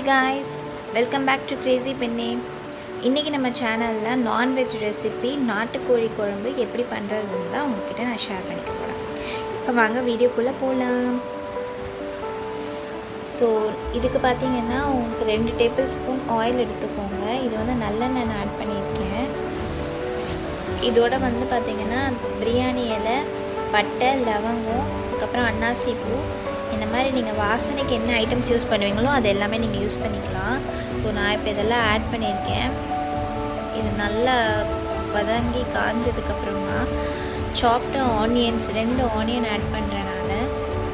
hi guys welcome back to crazy பெண்ணே இன்றைக்கி நம்ம சேனலில் நான்வெஜ் ரெசிபி நாட்டுக்கோழி குழம்பு எப்படி பண்ணுறதுன்னு தான் உங்ககிட்ட நான் ஷேர் பண்ணிக்க போகிறேன் இப்போ வாங்க வீடியோக்குள்ளே போகலாம் ஸோ இதுக்கு பார்த்தீங்கன்னா உங்களுக்கு ரெண்டு டேபிள் ஸ்பூன் ஆயில் எடுத்துக்கோங்க இது வந்து நல்லெண்ணெய் நான் ஆட் பண்ணியிருக்கேன் இதோட வந்து பார்த்தீங்கன்னா பிரியாணி இலை பட்டை லவங்கம் அதுக்கப்புறம் அன்னாசி பூ இந்த மாதிரி நீங்கள் வாசனைக்கு என்ன ஐட்டம்ஸ் யூஸ் பண்ணுவீங்களோ அது எல்லாமே நீங்கள் யூஸ் பண்ணிக்கலாம் ஸோ நான் இப்போ இதெல்லாம் ஆட் பண்ணியிருக்கேன் இது நல்லா வதங்கி காஞ்சதுக்கப்புறமா சாப்டு ஆனியன்ஸ் ரெண்டு ஆனியன் ஆட் பண்ணுறேன் நான்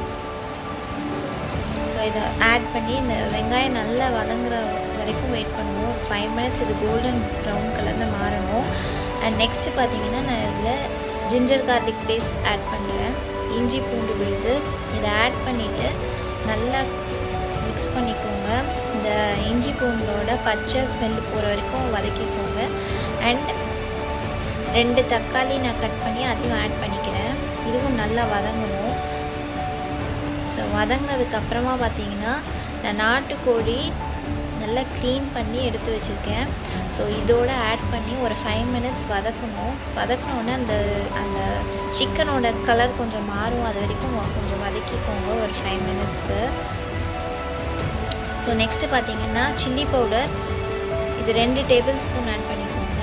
ஸோ இதை ஆட் பண்ணி இந்த வெங்காயம் நல்லா வதங்குற வரைக்கும் வெயிட் பண்ணுவோம் ஃபைவ் மினிட்ஸ் இது கோல்டன் ப்ரௌன் கலரில் மாறணும் அண்ட் நெக்ஸ்ட்டு பார்த்தீங்கன்னா நான் இதில் ஜிஞ்சர் கார்லிக் பேஸ்ட் ஆட் பண்ணுறேன் இஞ்சி பூண்டு விழுது இதை ஆட் பண்ணிவிட்டு நல்லா மிக்ஸ் பண்ணிக்கோங்க இந்த இஞ்சி பூண்டோட பச்சை ஸ்மெல் போகிற வரைக்கும் வதக்கிக்கோங்க அண்ட் ரெண்டு தக்காளி நான் கட் பண்ணி அதையும் ஆட் பண்ணிக்கிறேன் இதுவும் நல்லா வதங்கணும் ஸோ வதங்கினதுக்கப்புறமா பார்த்தீங்கன்னா நான் நாட்டுக்கோழி நல்லா க்ளீன் பண்ணி எடுத்து வச்சுருக்கேன் ஸோ இதோட ஆட் பண்ணி ஒரு ஃபைவ் மினிட்ஸ் வதக்கணும் வதக்கினோடனே அந்த அந்த சிக்கனோட கலர் கொஞ்சம் மாறும் அது வரைக்கும் கொஞ்சம் வதக்கிக்கோங்க ஒரு ஃபைவ் மினிட்ஸு ஸோ நெக்ஸ்ட்டு பார்த்தீங்கன்னா சில்லி பவுடர் இது ரெண்டு டேபிள் ஸ்பூன் ஆட் பண்ணிக்கோங்க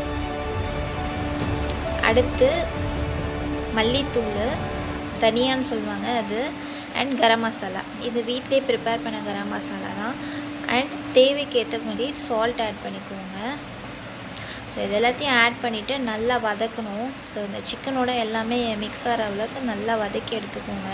அடுத்து மல்லித்தூள் தனியான்னு சொல்லுவாங்க அது அண்ட் கரம் மசாலா இது வீட்டிலே ப்ரிப்பேர் பண்ண கரம் மசாலா தான் அண்ட் தேவைக்கு ஏற்ற மாதிரி சால்ட் ஆட் பண்ணிக்கோங்க ஸோ இது எல்லாத்தையும் ஆட் பண்ணிவிட்டு நல்லா வதக்கணும் ஸோ இந்த சிக்கனோட எல்லாமே மிக்ஸ் ஆகிற அளவுக்கு நல்லா வதக்கி எடுத்துக்கோங்க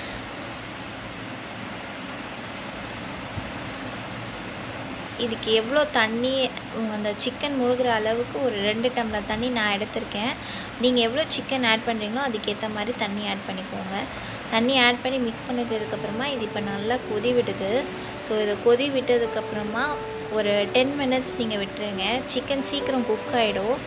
இதுக்கு எவ்வளோ தண்ணி அந்த சிக்கன் முழுகிற அளவுக்கு ஒரு ரெண்டு டம்ளர் தண்ணி நான் எடுத்திருக்கேன் நீங்கள் எவ்வளோ சிக்கன் ஆட் பண்ணுறீங்களோ அதுக்கேற்ற மாதிரி தண்ணி ஆட் பண்ணிக்கோங்க தண்ணி ஆட் பண்ணி மிக்ஸ் பண்ணிட்டதுக்கப்புறமா இது இப்போ நல்லா கொதி விடுது ஸோ இதை கொதி விட்டதுக்கப்புறமா ஒரு டென் மினிட்ஸ் நீங்கள் விட்டுருங்க சிக்கன் சீக்கிரம் குக் ஆகிடும்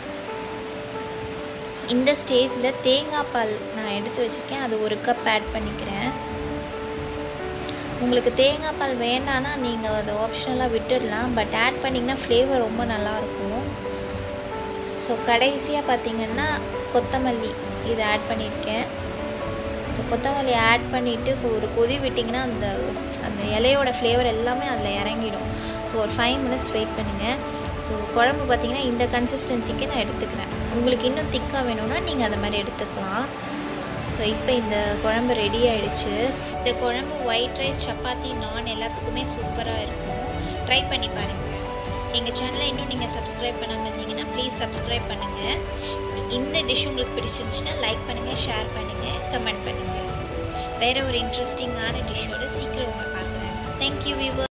இந்த ஸ்டேஜில் தேங்காய் பால் நான் எடுத்து வச்சுருக்கேன் அது ஒரு கப் ஆட் பண்ணிக்கிறேன் உங்களுக்கு தேங்காய் பால் வேண்டான்னா நீங்கள் அதை ஆப்ஷனலாக விட்டுடலாம் பட் ஆட் பண்ணிங்கன்னா ஃப்ளேவர் ரொம்ப நல்லாயிருக்கும் ஸோ கடைசியாக பார்த்தீங்கன்னா கொத்தமல்லி இதை ஆட் பண்ணியிருக்கேன் ஸோ கொத்தமல்லி ஆட் பண்ணிவிட்டு ஒரு கொதி விட்டிங்கன்னா அந்த அந்த இலையோட ஃப்ளேவர் எல்லாமே அதில் இறங்கிடும் ஸோ ஒரு ஃபைவ் மினிட்ஸ் வெயிட் பண்ணுங்கள் ஸோ குழம்பு பார்த்திங்கன்னா இந்த கன்சிஸ்டன்சிக்கு நான் எடுத்துக்கிறேன் உங்களுக்கு இன்னும் திக்காக வேணும்னா நீங்கள் அதை மாதிரி எடுத்துக்கலாம் ஸோ இப்போ இந்த குழம்பு ரெடி ஆகிடுச்சு இந்த குழம்பு ஒயிட் ரைஸ் சப்பாத்தி நான் எல்லாத்துக்குமே சூப்பராக இருக்கும் ட்ரை பண்ணி பாருங்கள் எங்கள் சேனலை இன்னும் நீங்கள் சப்ஸ்கிரைப் பண்ணாமல் இருந்தீங்கன்னா ப்ளீஸ் சப்ஸ்கிரைப் பண்ணுங்கள் இந்த டிஷ் உங்களுக்கு பிடிச்சிருந்துச்சுன்னா லைக் பண்ணுங்கள் ஷேர் பண்ணுங்கள் கமெண்ட் பண்ணுங்கள் வேறு ஒரு இன்ட்ரெஸ்டிங்கான டிஷ்ஷோட சீக்கிரம் உங்களை பார்க்குறேன் தேங்க்யூ வியூவர்